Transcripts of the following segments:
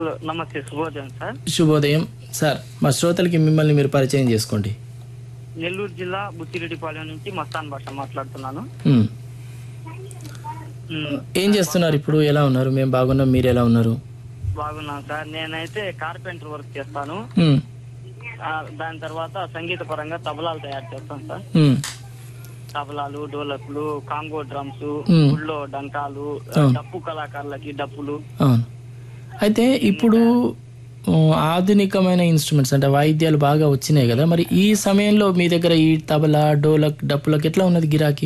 నమస్తే శుభోదయం సార్ శుభోదయం సార్ మా శ్రోతలకి మిమ్మల్ని మీరు పరిచయం చేసుకోండి నెల్లూరు జిల్లా బుచ్చిరెడ్డిపాలెం నుంచి మస్తాన్ భాష మాట్లాడుతున్నాను మ్. మ్, ఏం చేస్తున్నారు ఇప్పుడు ఎలా ఉన్నారు మేము బాగున్నాం మీరు ఎలా ఉన్నారు బాగున్నాను సార్ నేనైతే కార్పెంటర్ వర్క్ చేస్తాను మ్. ఆ, దాని తర్వాత సంగీత పరంగా తబలాలు తయారు చేస్తాను సార్ మ్. తబలాలు డోలకులు కాంగో డ్రమ్స్ మ్. ఊళ్ళో డంకాలు అవును. డప్పు కళాకారులకి డప్పులు అవును అయితే ఇప్పుడు ఆ, ఆధునికమైన ఇన్స్ట్రుమెంట్స్ అంటే వాయిద్యాలు బాగా వచ్చినాయి కదా మరి ఈ సమయంలో మీ దగ్గర ఈ తబలా డోలక్ డప్పులకి ఎట్లా ఉన్నది గిరాకీ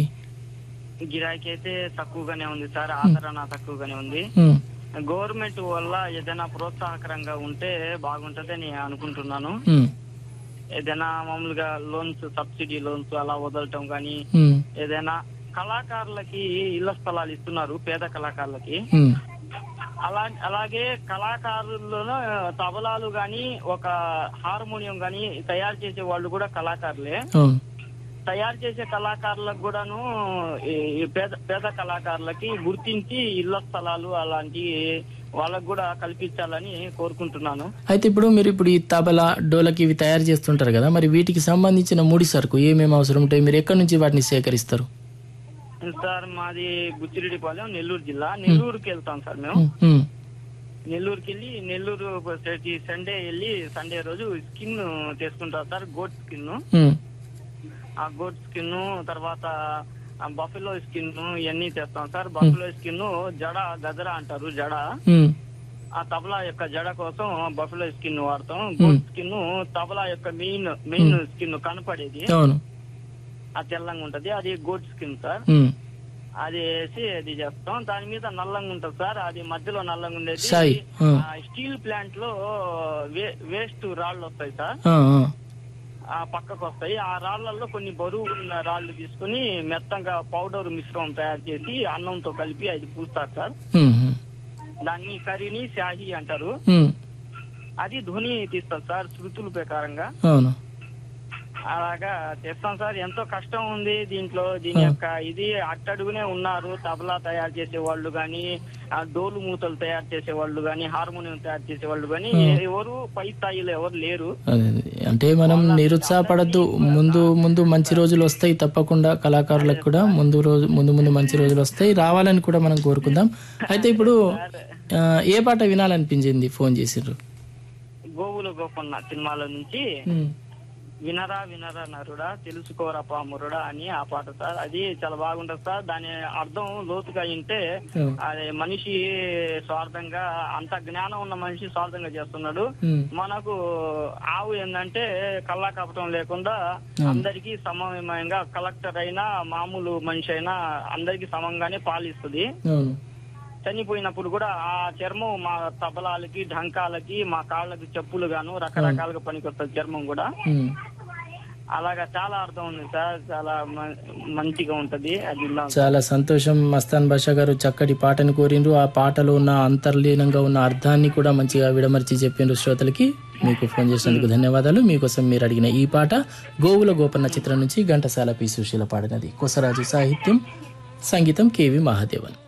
గిరాకీ అయితే తక్కువగానే ఉంది సార్ ఆదరణ తక్కువగానే ఉంది మ్. గవర్నమెంట్ వల్ల ఏదైనా ప్రోత్సాహకరంగా ఉంటే బాగుంటదని అనుకుంటున్నాను మ్. ఏదైనా మామూలుగా లోన్స్ సబ్సిడీ లోన్స్ అలా వదలటం కానీ మ్. ఏదైనా కళాకారులకి ఇళ్ల స్థలాలు ఇస్తున్నారు పేద కళాకారులకి మ్. అలా అలాగే కళాకారుల్లో తబలాలు గాని ఒక హార్మోనియం గాని తయారు చేసే వాళ్ళు కూడా కళాకారులే అవును తయారు చేసే కళాకారులకు కూడాను ఈ ఈ పేద పేద కళాకారులకి గుర్తించి ఇళ్ల స్థలాలు అలాంటి వాళ్ళకు కూడా కల్పించాలని కోరుకుంటున్నాను అయితే ఇప్పుడు మీరు ఇప్పుడు ఈ తబలా డోలకి ఇవి తయారు చేస్తుంటారు కదా మరి వీటికి సంబంధించిన ముడి సరుకు ఏమేమి అవసరం ఉంటాయి మీరు ఎక్కడి నుంచి వాటిని సేకరిస్తారు సార్ మాది బుచ్చిరెడ్డిపాలెం నెల్లూరు జిల్లా నెల్లూరుకి వెళ్తాం సార్ మేము మ్. మ్. నెల్లూరుకి వెళ్ళి నెల్లూరు ప్రతి సండే వెళ్ళి సండే రోజు స్కిన్ తీసుకుంటారు సార్ గోట్ స్కిన్ మ్. ఆ గోట్ స్కిన్ తర్వాత బఫెలో స్కిన్ ఇవన్నీ తెస్తాం సార్ బఫెలో స్కిన్ జడ గదర అంటారు జడ మ్. ఆ తబలా యొక్క జడ కోసం బఫెలో స్కిన్ వాడతాం గోట్ స్కిన్ తబలా యొక్క మెయిన్ మెయిన్ స్కిన్ కనపడేది అవును ఆ తెల్లంగా ఉంటది అది గోట్ స్కిన్ సార్ మ్. అది వేసి అది చేస్తాం దాని మీద నల్లంగా ఉంటుంది సార్ అది మధ్యలో నల్లంగా ఉండేది సాయి ఆ. ఆ స్టీల్ ప్లాంట్ లో వే- వేస్ట్ రాళ్ళు వస్తాయి సార్ ఆ, ఆ. ఆ పక్కకు వస్తాయి ఆ రాళ్లలో కొన్ని బరువు ఉన్న రాళ్ళు తీసుకుని మెత్తంగా పౌడర్ మిశ్రమం తయారు చేసి అన్నంతో కలిపి అది పూస్తారు సార్ మ్. మ్. దాన్ని కర్రీని శాహి అంటారు మ్. అది ధ్వని తీస్తారు సార్ శృతుల ప్రకారంగా అవును అలాగా చేస్తాం సార్ ఎంతో కష్టం ఉంది దీంట్లో దీని యొక్క ఇది అట్టడుగునే ఉన్నారు తబలా తయారు చేసే వాళ్ళు గాని ఆ డోలు మూతలు తయారు చేసే వాళ్ళు గాని హార్మోనియం తయారు చేసే వాళ్ళు గాని ఎవరు పై స్థాయిలో ఎవరు లేరు అదే అదే. అంటే మనం నిరుత్సాహపడద్దు ముందు ముందు మంచి రోజులు వస్తాయి తప్పకుండా కళాకారులకు కూడా ముందు రోజు ముందు ముందు మంచి రోజులు వస్తాయి రావాలని కూడా మనం కోరుకుందాం అయితే ఇప్పుడు ఆ, ఏ పాట వినాలనిపించింది ఫోన్ చేసిండ్రు గోవుల గోపన్న సినిమాలో నుంచి ఉమ్, వినరా వినరా నరుడా తెలుసుకోరా పామురుడా అని ఆ పాట సార్ అది చాలా బాగుంటది సార్ దాని అర్థం లోతుగా వింటే ఉమ్, అది మనిషి స్వార్థంగా అంత జ్ఞానం ఉన్న మనిషి స్వార్థంగా చేస్తున్నాడు ఉమ్, మనకు ఆవు ఏంటంటే కళ్ళ కపటం లేకుండా అందరికి సమన్వయంగా కలెక్టర్ అయినా మామూలు మనిషి అయినా అందరికి సమంగానే పాలిస్తుంది అవును చనిపోయినప్పుడు కూడా ఆ చర్మం మా తబలాలకి ఢంకాలకి మా కాళ్ళకి చెప్పులు గాను రకరకాలుగా పనికొస్తుంది చర్మం కూడా ఉమ్. అలాగా చాలా అర్థం ఉంది సార్ చాలా మ- మంచిగా ఉంటది అది ఇలా- చాలా సంతోషం మస్తాన్ బాషా గారు చక్కటి పాటను కోరిండ్రు ఆ పాటలో ఉన్న అంతర్లీనంగా ఉన్న అర్థాన్ని కూడా మంచిగా విడమర్చి చెప్పిండ్రు శ్రోతలకి మీకు ఫోన్ చేసినందుకు ధన్యవాదాలు మీకోసం మీరు అడిగిన ఈ పాట గోవుల గోపన్న చిత్రం నుంచి ఘంటసాల పి సుశీల పాడినది కొసరాజు సాహిత్యం సంగీతం కేవి మహాదేవన్